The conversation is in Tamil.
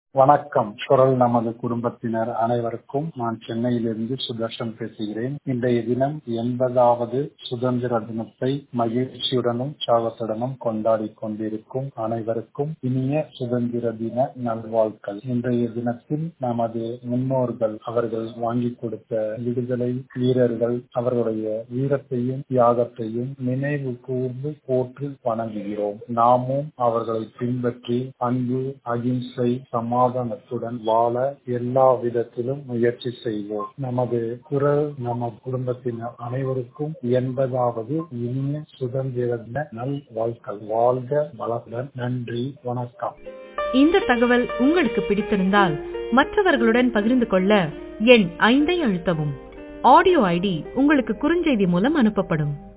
வணக்கம் குரல் நமது குடும்பத்தினர் அனைவருக்கும் நான் சென்னையிலிருந்து சுதர்ஷன் பேசுகிறேன் இன்றைய தினம் எண்பதாவது சுதந்திர தினத்தை மகிழ்ச்சியுடனும் உற்சாகத்துடனும் கொண்டாடி கொண்டிருக்கும் அனைவருக்கும் இனிய சுதந்திர தின நல்வாழ்க்கள் இன்றைய தினத்தில் நமது முன்னோர்கள் அவர்கள் வாங்கி கொடுத்த விடுதலை வீரர்கள் அவர்களுடைய வீரத்தையும் தியாகத்தையும் நினைவு கூர்ந்து போற்றி வணங்குகிறோம் நாமும் அவர்களை பின்பற்றி அன்பு அகிம்சை சமாதானத்துடன் வாழ எல்லா விதத்திலும் முயற்சி செய்வோம் நமது குரல் நம்ம குடும்பத்தினர் அனைவருக்கும் எண்பதாவது இனிய சுதந்திர தின நல் வாழ்க்கை வாழ்க வளத்துடன் நன்றி வணக்கம் இந்த தகவல் உங்களுக்கு பிடித்திருந்தால் மற்றவர்களுடன் பகிர்ந்து கொள்ள எண் ஐந்தை அழுத்தவும் ஆடியோ ஐடி உங்களுக்கு குறுஞ்செய்தி மூலம் அனுப்பப்படும்